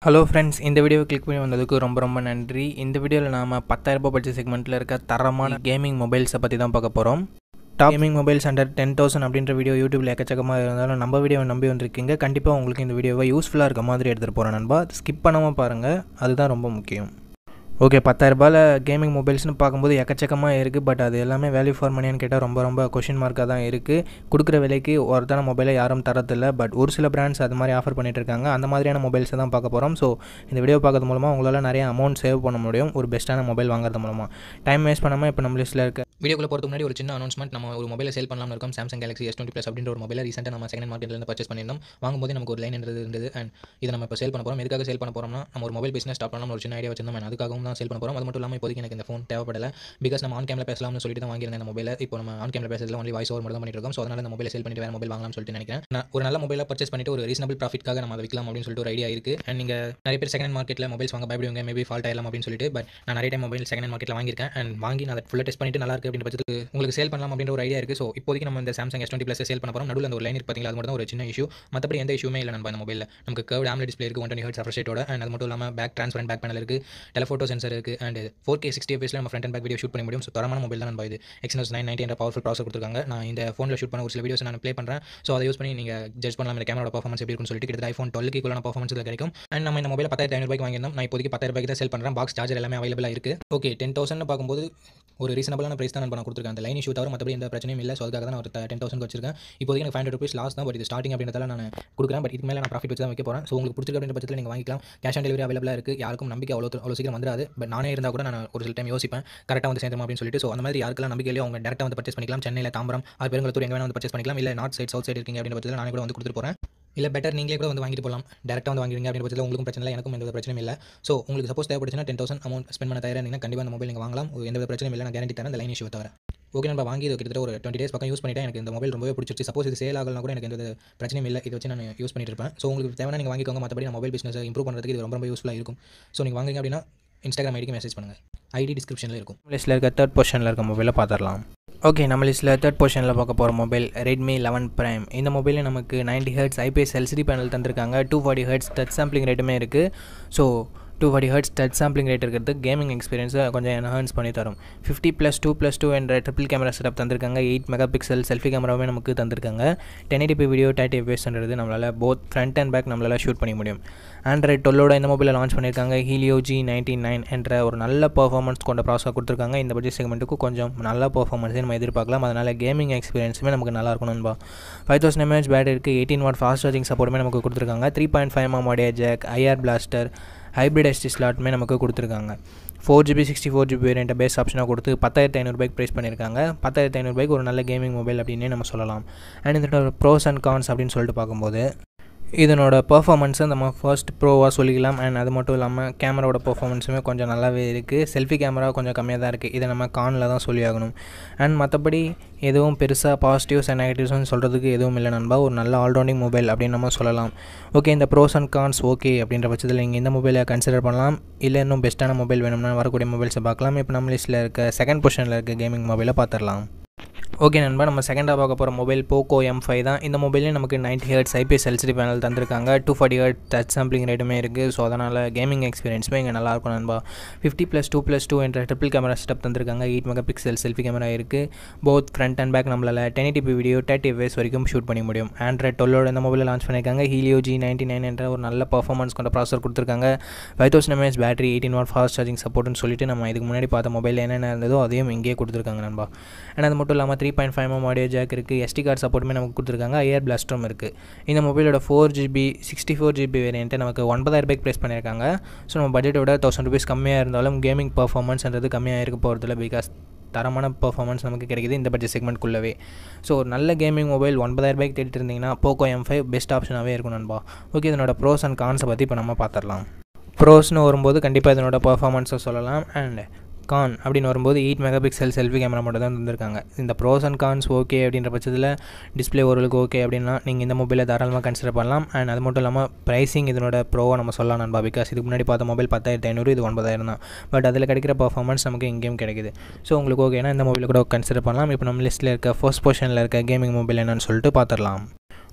hello friends இந்த வீடியோவை click பண்ணி வந்ததுக்கு ரொம்ப ரொம்ப நன்றி இந்த வீடியோவில் நாம் பத்தாயிரரூபா பட்ஜெட் செக்மெண்ட்டில் இருக்க தரமான கேமிங் மொபைல்ஸை பற்றி தான் பார்க்க போகிறோம் top gaming mobiles under ten thousand அப்படின்ற வீடியோ யூடியூப்பில் எக்கச்சக்கமாக இருந்தாலும் நம்ம வீடியோவை நம்பி வந்திருக்கீங்க கண்டிப்பாக உங்களுக்கு இந்த வீடியோவை யூஸ்ஃபுல்லாக இருக்க மாதிரி எடுத்துகிட்டு போகிறேன் நண்பா ஸ்கிப் பண்ணாமல் பாருங்கள் அதுதான் ரொம்ப முக்கியம் ஓகே பத்தாயிரரூபாவில் கேமிங் மொபைல்ஸ்னு பார்க்கும்போது எக்கச்சக்கமாக இருக்குது பட் அது எல்லாமே வேல்யூ ஃபார் மணியான்னு கேட்டால் ரொம்ப ரொம்ப கொஷின் மார்க்காக தான் இருக்குது கொடுக்குற விலைக்கு ஒருத்தான மொபைலை யாரும் தரதில்லை பட் ஒரு சில பிராண்ட்ஸ் அது மாதிரி ஆஃபர் பண்ணிட்டு இருக்காங்க அந்த மாதிரியான மொபைல்ஸை தான் பார்க்க போகிறோம் ஸோ இந்த வீடியோ பார்க்கறது மூலமாக உங்களால் நிறைய அமௌண்ட் சேவ் பண்ண முடியும் ஒரு பெஸ்ட்டான மொபைல் வாங்குறது மூலமாக டைம் வேஸ்ட் பண்ணாமல் இப்போ நம்ம லிஸ்ட்டில் இருக்க வீடியோக்குள்ள போகிறதுக்கு முன்னாடி ஒரு சின்ன அனௌன்ஸ்மெண்ட் நம்ம ஒரு மொபைலை சேல் பண்ணலாம்னு இருக்கோம் Samsung Galaxy S twenty plus அப்படின்ற ஒரு மொபைலை ரீசெண்டாக நம்ம செகண்ட் மார்க்கெட்லேருந்து பர்ச்சேஸ் பண்ணியிருந்தோம் வாங்கும்போது நமக்கு ஒரு லைன் இருந்தது அண்ட் இதை நம்ம இப்போ சேல் பண்ண போகிறோம் எதுக்காக சேல் பண்ண போகிறோம்னா நம்ம ஒரு மொபைல் பிஸ்னஸ் ஸ்டார்ட் பண்ணலாம் ஒரு சின்ன ஐடியா வச்சிருந்தோம் and அதுக்காகவும் தான் சேல் பண்ண போகிறோம் அது மட்டும் இல்லாமல் இப்போதைக்கு எனக்கு இந்த ஃபோன் தேவைப்படல பிகாஸ் நம்ம ஆன் கேமரா பேசலாம்னு சொல்லிட்டு தான் வாங்கியிருந்தேன் இந்த மொபைல் இப்போ நம்ம ஆன் கேமரா பேசுறதுல ஒன்லி வாய்ஸ் ஓவர் மட்டும் தான் பண்ணிட்டு இருக்கோம் ஸோ அதனால இந்த மொபைலை சேல் பண்ணிட்டு வேறு மொபைல் வாங்கலாம்னு சொல்லிட்டு நினைக்கிறேன் நான் ஒரு நல்ல மொபைலை பர்ச்சேஸ் பண்ணிட்டு ஒரு ரீசனபிள் ப்ராஃபிட்காக நம்ம அதை விற்கலாம் அப்படின்னு சொல்லிட்டு ஒரு ஐடியா இருக்குது அண்ட் நீங்கள் நிறைய பேர் செகண்ட் மார்க்கெட்டில் மொபைல்ஸ் வாங்க பயப்படுவீங்க மேபி ஃபால்ட் ஆகலாம் அப்படின்னு சொல்லிட்டு பட் நான் நிறைய டைம் மொபைல் செகண்ட் மார்க்கெட்டில் வாங்கியிருக்கேன் அண்ட் வாங்கி நான் அதை ஃபுல்லாக டெஸ்ட் பண்ணிட்டு நல்லா இருக்கு அப்படின்ற பட்சத்துக்கு உங்களுக்கு சேல் பண்ணலாம் அப்படின்ற ஒரு ஐடியா இருக்குது ஸோ இப்போதைக்கு நம்ம இந்த Samsung S twenty plus sale பண்ண போகிறோம் நடுவில் அந்த ஒரு லைன் பார்த்தீங்களா அது மட்டும் தான் ஒரு சின்ன இஷ்யூ மற்றபடி எந்த இஷ்யூமே இல்லை நம்ம இந்த மொபைலில் நமக்கு கர்வ் ஆம்ல டிஸ்பிளே இருக்குது ஒன் டுவெண்ட்டி ஹர்ட்ஸ் ரெஃப்ரெஷேட்டோட அண்ட் அது மட்டும் இல்லாமல் பேக் ட்ரான்ஸ்பரண்ட் பேக் பேனல் இருக்குது டெலஃபோட்டோ சென்சர் இருக்குது அண்ட் ஃபோர் கே சிக்ஸ்டி எஃப்எஸ்ல நம்ம front and back video shoot பண்ண முடியும் ஸோ தரமான மொபைல் தான் நம்ம இது எக்ஸ்னஸ் நைன் நைன்டி என்ற பவர்ஃபுல் ப்ராசர் கொடுத்துருக்காங்க நான் இந்த ஃபோனில் ஷூட் பண்ண ஒரு சில வீடியோஸ் நான் ப்ளே பண்ணுறேன் ஸோ அதை யூஸ் பண்ணி நீங்கள் ஜட்ஜ் பண்ணலாம் இந்த கேமரா பர்ஃபார்மன்ஸ் எப்படி இருக்குன்னு சொல்லிட்டு கிட்டத்தட்ட ஐஃபோன் டுவெல்க்கு ஈக்குவலான பர்ஃபார்மன்ஸ் இதில் கிடைக்கும் அண்ட் நம்ம இந்த மொபைல் பத்தாயிரத்தி ஐநூறுபாய்க்கு வாங்கியிருந்தோம் நான் இப்போதைக்கு பத்தாயிரம் ரூபாய்க்கு தான் சேல் பண்ணுறேன் பாக்ஸ் சார்ஜர் எல்லாமே அவைலபிளாக இருக்குது ஓகே டென் தௌசண்ட் பார்க்கும்போது ஒரு ரீசனபிளான ப்ரைஸ் தான் நான் பண்ண கொடுத்துருக்கேன் அந்த லைன் இஷ்யூ தவிர மற்றபடி எந்த பிரச்சனையும் இல்லை ஸோ அதுக்காக தான் நான் ஒரு டென் தௌசண்ட் வச்சிருக்கேன் இப்போதைக்கு எனக்கு ஃபைவ் ஹண்ட்ரட் ருபீஸ் லாஸ் தான் பட் இது ஸ்டார்டிங் அப்படின்றதால நான் கொடுக்குறேன் பட் இதுக்கு மேலே நான் ப்ராஃபிட் வச்சு தான் வைக்க போகிறேன் ஸோ உங்களுக்கு பிடிச்சிருக்க அப்படின்ற பட்சத்தில் நீங்கள் வாங்கிக்கலாம் கேஷ் ஆன் டெலிவரி அவைலபிளாக இருக்குது யாருக்கும் நம்பிக்கை அவ்வளோ அவ்வளோ சீக்கிரம் வந்துடாது பட் நானே இருந்தால் கூட நான் ஒரு சில டைம் யோசிப்பேன் கரெக்டாக வந்து சேர்ந்தோம் அப்படின்னு சொல்லிட்டு ஸோ அந்த மாதிரி யாருக்கெல்லாம் நம்பிக்கை இல்லையோ அவங்க டேரெக்டாக வந்து பர்ச்சேஸ் பண்ணிக்கலாம் சென்னையில் தாம்பரம் அது பெருங்கலத்தூர் எங்கே வேணா வந்து பர்ச்சேஸ் பண்ணிக்கலாம் இல்லை நார்த் சைட் சவுத் சைடு இருக்கீங்க அப்படின்ற பட்சத்தில் நானே கூட வந்து கொடுத்துட்டு போகிறேன் இல்லை பெட்டர் நீங்களே கூட வந்து வாங்கிட்டு போகலாம் டேரெக்டாக வந்து வாங்கிடுங்க அப்படின்ற பட்சத்தில் உங்களுக்கும் பிரச்சனை இல்லை எனக்கும் எந்த பிரச்சனையும் இல்லை ஸோ உங்களுக்கு சப்போஸ் தேவைப்படுச்சுன்னா டென் தௌசண்ட் அமௌண்ட் ஸ்பெண்ட் பண்ண தயாராக இருந்தீங்கன்னா கண்டிப்பாக அந்த மொபைல் நீங்கள் வாங்கலாம் எந்த பிரச்சனையும் இல்லை நான் கேரண்டி தரேன் அந்த லைன் இஷ்யூ தவிர ஓகே நம்ம வாங்கி இது கிட்டத்தட்ட ஒரு டுவெண்ட்டி டேஸ் பக்கம் யூஸ் பண்ணிட்டேன் எனக்கு இந்த மொபைல் ரொம்பவே பிடிச்சிருச்சு சப்போஸ் இது சேல் ஆகலாம் கூட எனக்கு எந்த பிரச்சனையும் இல்லை இதை வச்சு நான் யூஸ் பண்ணிட்டு இருப்பேன் ஸோ உங்களுக்கு தேவையான நீங்கள் வாங்கிக்கோங்க மற்றபடி நான் மொபைல் பிஸ்னஸ் இம்ப்ரூவ் பண்ணுறதுக்கு இது ரொம்ப ரொம்ப யூஸ்ஃபுல்லாக இருக்கும் ஸோ நீங்கள் வாங்குங்க அப்படின்னா இன்ஸ்டாகிராம் ஐடிக்கு மெசேஜ் பண்ணுங்கள் ஐடி டிஸ்கிரிப்ஷனில் இருக்கும் லிஸ்ட்டில் இருக்க தேர்ட் பொசிஷனில் இருக்க மொபைலை பார்த்துடலாம் ஓகே நம்ம லிஸ்ட்டில் தேர்ட் பொசிஷனில் பார்க்க போகிற மொபைல் ரெட்மி லெவன் ப்ரைம் இந்த மொபைலில் நமக்கு ninety hertz IPS LCD panel தந்திருக்காங்க two forty hertz touch sampling ரேட்டுமே இருக்குது so two forty hertz touch sampling rate இருக்கிறது கேமிங் எக்ஸ்பீரியன்ஸை கொஞ்சம் என்ஹான்ஸ் பண்ணி தரும் fifty plus two plus two என்ற ட்ரிபிள் கேமரா செட்டப் தந்திருக்காங்க எயிட் மெகா பிக்சல் செல்ஃபி கேமராவே நமக்கு தந்திருக்காங்க டென் எயிட்டி வீடியோ தேர்ட்டி எஃப்எஸ்ன்றது நம்மளால் போத் ஃப்ரண்ட் அண்ட் பேக் நம்மளால் ஷூட் பண்ண முடியும் ஆண்ட்ராய்ட் டுவெல்லோட இந்த மொபைலில் லான்ச் பண்ணியிருக்காங்க ஹீலியோ ஜி நைன்டி நைன் என்ற ஒரு நல்ல பர்ஃபார்மன்ஸ் கொண்ட ப்ராசஸர் கொடுத்துருக்காங்க இந்த பட்ஜெட் செக்மெண்ட்டுக்கு கொஞ்சம் நல்ல பர்ஃபார்மன்ஸே நம்ம எதிர்பார்க்கலாம் அதனால் கேமிங் எக்ஸ்பீரியன்ஸுமே நமக்கு நல்லா இருக்கணும்பா ஃபைவ் தௌசண்ட் எம்ஏஹெச் பேட்டரி இருக்குது எயிட்டீன் வாட் ஃபாஸ்ட் சார்ஜிங் சப்போர்ட்டுமே நமக்கு கொடுத்துருக்காங்க three point five M audio jack IR blaster hybrid SD ஸ்லாட்டுமே நமக்கு கொடுத்துருக்காங்க four GB sixty four GB வேரியண்ட்டை பேஸ் ஆப்ஷனாக கொடுத்து பத்தாயிரத்து ஐநூறுபாய்க்கு ப்ரைஸ் பண்ணியிருக்காங்க பத்தாயிரத்து ஐநூறுபாய்க்கு ஒரு நல்ல கேமிங் மொபைல் அப்படின்னே நம்ம சொல்லலாம் அண்ட் இதோட ப்ரோஸ் அண்ட் கான்ஸ் அப்படின்னு சொல்லிட்டு பார்க்கும்போது இதனோட பர்ஃபாமன்ஸை நம்ம ஃபர்ஸ்ட் ப்ரோவாக சொல்லிக்கலாம் அண்ட் அது மட்டும் இல்லாமல் கேமராவோட பர்ஃபாமன்ஸுமே கொஞ்சம் நல்லாவே இருக்குது செல்ஃபி கேமரா கொஞ்சம் கம்மியாக தான் இருக்குது இதை நம்ம கானில் தான் சொல்லி ஆகணும் அண்ட் மற்றபடி எதுவும் பெருசாக பாசிட்டிவ்ஸ் அண்ட் நெகட்டிவ்ஸ்னு சொல்கிறதுக்கு எதுவும் இல்லை நண்பா ஒரு நல்ல ஆல்ரவுண்டிங் மொபைல் அப்படின்னு நம்ம சொல்லலாம் ஓகே இந்த ப்ரோஸ் அண்ட் கான்ஸ் ஓகே அப்படின்ற பட்சத்தில் நீங்கள் இந்த மொபைலை கன்சிடர் பண்ணலாம் இல்லை இன்னும் பெஸ்ட்டான மொபைல் வேணும்னா வரக்கூடிய மொபைல்ஸை பார்க்கலாம் இப்போ நம்ம லிஸ்ட்டில் இருக்க செகண்ட் பொசிஷனில் இருக்க கேமிங் மொபைலை பார்த்துடலாம் ஓகே நண்பா நம்ம செகண்டாக பார்க்க போகிற மொபைல் போக்கோ எம் ஃபைவ் தான் இந்த மொபைல்லேயும் நமக்கு ninety hertz IPS LCD panel தந்திருக்காங்க two forty hertz touch sampling ரேட்டுமே இருக்குது ஸோ அதனால் கேமிங் எக்ஸ்பீரியன்ஸுமே இங்கே நல்லாயிருக்கும் நண்பா fifty plus two plus two என்ற ட்ரிபிள் கேமரா செட்டப் தந்திருக்காங்க eight mega pixel selfie camera இருக்குது போத் ஃப்ரண்ட் அண்ட் பேக் நம்மளால் ten eighty video thirty FPS வரைக்கும் ஷூட் பண்ண முடியும் ஆண்ட்ராய்ட் டுவெல்லோட இந்த மொபைலில் லான்ச் பண்ணியிருக்காங்க ஹீலியோ ஜி நைன்ட்டி நைன் என்ற ஒரு நல்ல பர்ஃபார்மன்ஸ் கொண்ட ப்ராசர் கொடுத்துருக்காங்க five thousand mAh battery eighteen watt fast charging சப்போர்ட்னு சொல்லிட்டு நம்ம இதுக்கு முன்னாடி பார்த்த மொபைல் என்னென்ன இருந்ததோ அதையும் இங்கேயே கொடுத்துருக்காங்க நண்பா அண்ட் அது மட்டும் இல்லாமல் three point five M audio jack இருக்குது எஸ்டி கார்டு சப்போர்ட்டுமே நமக்கு கொடுத்துருக்காங்க ஐஆர் பிளாஸ்டரும் இருக்குது இந்த மொபைலோட four GB sixty four GB variant நமக்கு ஒன்பதாயிரம் ரூபாய்க்கு ப்ரைஸ் பண்ணியிருக்காங்க ஸோ நம்ம பட்ஜெட்டோட தௌசண்ட் ருபீஸ் கம்மியாக இருந்தாலும் கேமிங் பர்ஃபார்மன்ஸ்ன்றது கம்மியாக இருக்க போகிறதில்ல பிகாஸ் தரமான பர்ஃபார்மன்ஸ் நமக்கு கிடைக்குது இந்த பட்ஜெட் செக்மெண்ட்குள்ளவே ஸோ ஒரு நல்ல கேமிங் மொபைல் ஒன்பதாயிரம் ரூபாய்க்கு தேடிட்டு இருந்தீங்கன்னா போக்கோ எம் ஃபைவ் பெஸ்ட் ஆப்ஷனாகவே இருக்கும் நண்பா ஓகே இதனோட ப்ரோஸ் அண்ட் கான்ஸை பற்றி இப்போ நம்ம பார்த்துடலாம் ப்ரோஸ்னு வரும்போது கண்டிப்பாக இதனோட பர்ஃபார்மன்ஸை சொல்லலாம் அண்ட் கான் அப்படின்னு வரும்போது eight mega pixel selfie camera மட்டும் தான் தந்திருக்காங்க இந்த ப்ரோஸ் அண்ட் கான்ஸ் ஓகே அப்படின்ற பட்சத்தில் டிஸ்பிளே ஓரளவுக்கு ஓகே அப்படின்னா நீங்கள் இந்த மொபைலை தாராளமாக கன்சிடர் பண்ணலாம் அண்ட் அது மட்டும் இல்லாமல் ப்ரைஸிங் இதனோட ப்ரோவை நம்ம சொல்லலாம் நண்பா பிகாஸ் இதுக்கு முன்னாடி பார்த்த மொபைல் பத்தாயிரத்து ஐநூறு இது ஒன்பதாயிரம் தான் பட் அதில் கிடைக்கிற பர்ஃபார்மன்ஸ் நமக்கு இங்கேயும் கிடைக்குது ஸோ உங்களுக்கு ஓகேனா இந்த மொபைலை கூட கன்சிடர் பண்ணலாம் இப்போ நம்ம லிஸ்ட்டில் இருக்க ஃபர்ஸ்ட் பொசிஷனில் இருக்க கேமிங் மொபைல் என்னன்னு சொல்லிட்டு பார்த்துடலாம்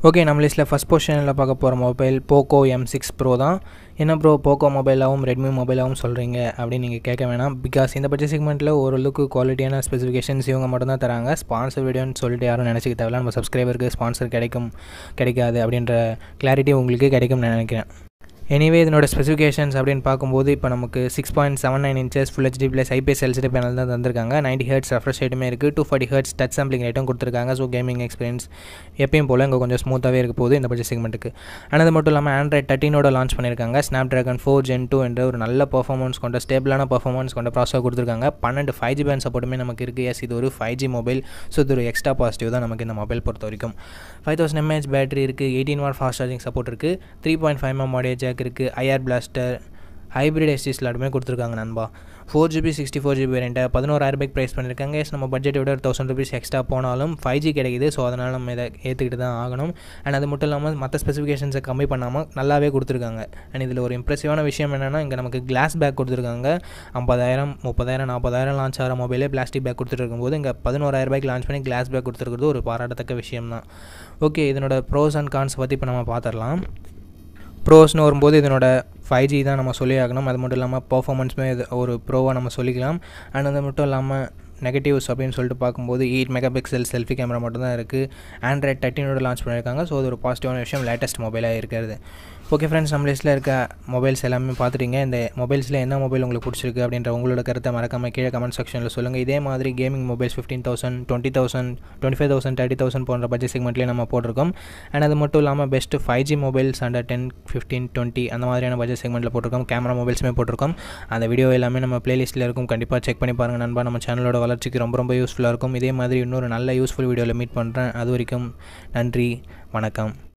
ஓகே நம்ம லிஸ்ட்டில் ஃபஸ்ட் பொசிஷனில் பார்க்க போகிற mobile Poco M six pro தான் என்ன ப்ரோ போக்கோ மொபைலாகவும் ரெட்மி மொபைலாகவும் சொல்கிறீங்க அப்படின்னு நீங்கள் கேட்க வேணாம் பிகாஸ் இந்த பட்ஜெட் செக்மெண்ட்டில் ஓரளவுக்கு குவாலிட்டியான ஸ்பெசிஃபிகேஷன்ஸ் இவங்க மட்டும் தான் தராங்க ஸ்பான்சர் வீடியோன்னு சொல்லிட்டு யாரும் நினச்சிக்க தேவையில்ல நம்ம சப்ஸ்கிரைபருக்கு ஸ்பான்சர் கிடைக்கும் கிடைக்காது அப்படின்ற கிளாரிட்டி உங்களுக்கு கிடைக்கும்னு நினைக்கிறேன் எனிவே இதனோட ஸ்பெசிஃபிகேஷன்ஸ் அப்படின்னு பார்க்கும்போது இப்போ நமக்கு six point seven nine inches full HD plus IPS LCD panel தான் தந்திருக்காங்க நைன்டி ஹர்ட்ஸ் ரெஃப்ரெஷ் ரேட்டுமே இருக்குது two forty hertz touch sampling ரேட்டும் கொடுத்துருக்காங்க ஸோ கேமிங் எக்ஸ்பீரியன்ஸ் எப்பயும் போல் இங்கே கொஞ்சம் ஸ்மூத்தாகவே இருக்க போகுது இந்த பட்ஜெட் செக்மெண்ட்டுக்கு ஆனால் அது மட்டும் இல்லாமல் ஆண்ட்ராய்ட் தேர்ட்டினோட லான்ச் பண்ணியிருக்காங்க Snapdragon four gen two என்ற ஒரு நல்ல பர்ஃபார்மன்ஸ் கொண்ட ஸ்டேபிளான பர்ஃபார்மன்ஸ் கொண்ட ப்ராசஸர் கொடுத்துருக்காங்க பன்னெண்டு ஃபைவ் ஜி பேண்ட் சப்போர்ட்டுமே நமக்கு இருக்குது எஸ் இது ஒரு ஃபைவ் ஜி மொபைல் ஸோ இது ஒரு எக்ஸ்ட்ரா பாசிட்டிவ் தான் நமக்கு இந்த மொபைல் பொறுத்த வரைக்கும் ஃபைவ் தௌசண்ட் எம்ஏஹெச் பேட்டரி இருக்குது eighteen watt fast charging support இருக்குது three point five M audio jack இருக்குது ஐஆர் பிளாஸ்டர் ஹைப்ரிட் எஸ்டி ஸ்லாட்டுமே கொடுத்துருக்காங்க நண்பா four GB sixty four GB வேரியண்ட்டை பதினோராயிரம் ரூபாய்க்கு ப்ரைஸ் பண்ணியிருக்காங்க எஸ் நம்ம பட்ஜெட்டை விட ஒரு தௌசண்ட் ருபீஸ் எக்ஸ்ட்ரா போனாலும் ஃபைவ் ஜி கிடைக்குது ஸோ அதனால் நம்ம இதை ஏற்றுக்கிட்டு தான் ஆகணும் அண்ட் அது மட்டும் இல்லாமல் மற்ற ஸ்பெசிஃபிகேஷன்ஸை கம்மி பண்ணாமல் நல்லாவே கொடுத்துருக்காங்க அண்ட் இதில் ஒரு இம்ப்ரெசிவான விஷயம் என்னென்னா இங்கே நமக்கு கிளாஸ் பேக் கொடுத்துருக்காங்க ஐம்பதாயிரம் முப்பதாயிரம் நாற்பதாயிரம் லான்ச் ஆகிற மொபைலே பிளாஸ்டிக் பேக் கொடுத்துட்டு இருக்கும்போது இங்கே பதினோராயிரம் ரூபாய்க்கு லான்ச் பண்ணி கிளாஸ் பேக் கொடுத்துருக்கிறது ஒரு பாராட்டத்தக்க விஷயம் தான் ஓகே இதனோட ப்ரோஸ் அண்ட் கான்ஸ் பற்றி இப்போ நம்ம பார்த்துடலாம் ப்ரோஸ்னு வரும்போது இதனோட ஃபைவ் ஜி தான் நம்ம சொல்லி ஆகணும் அது மட்டும் இல்லாமல் பர்ஃபார்மன்ஸுமே இது ஒரு ப்ரோவாக நம்ம சொல்லிக்கலாம் அண்ட் அது மட்டும் இல்லாமல் நெகட்டிவ்ஸ் அப்படின்னு சொல்லிட்டு பார்க்கும்போது eight mega pixel selfie camera மட்டும் தான் இருக்குது ஆண்ட்ராய்ட் தேர்ட்டினோட லான்ச் பண்ணியிருக்காங்க ஸோ அது ஒரு பாசிட்டிவான விஷயம் லேட்டஸ்ட் மொபைலாக இருக்கிறது ஓகே ஃப்ரெண்ட்ஸ் நம்ம லிஸ்ட்டில் இருக்க மொபைல்ஸ் எல்லாமே பார்த்துட்டீங்க இந்த மொபைல்ஸில் என்ன மொபைல் உங்களுக்கு பிடிச்சிருக்கு அப்படின்ற உங்களோட கருத்தை மறக்காமல் கீழே கமெண்ட் செக்ஷனில் சொல்லுங்கள் இதே மாதிரி gaming mobiles fifteen thousand twenty thousand twenty five thousand thirty thousand போன்ற பட்ஜெட் செக்மெண்ட்லேயே நம்ம போட்டிருக்கோம் அண்ட் அது மட்டும் இல்லாமல் best five G mobiles under ten fifteen twenty அந்த மாதிரியான பட்ஜெட் செக்மெண்ட்டில் போட்டிருக்கோம் கேமரா மொபைல்ஸுமே போட்டிருக்கோம் அந்த வீடியோ எல்லாமே நம்ம பிளேலிஸ்ட்டில் இருக்கும் கண்டிப்பாக செக் பண்ணி பாருங்கள் நண்பா நம்ம சேனலோட வளர்ச்சிக்கு ரொம்ப ரொம்ப யூஸ்ஃபுல்லாக இருக்கும் இதே மாதிரி இன்னொரு நல்ல யூஸ்ஃபுல் வீடியோவில் மீட் பண்ணுறேன் அது வரைக்கும் நன்றி வணக்கம்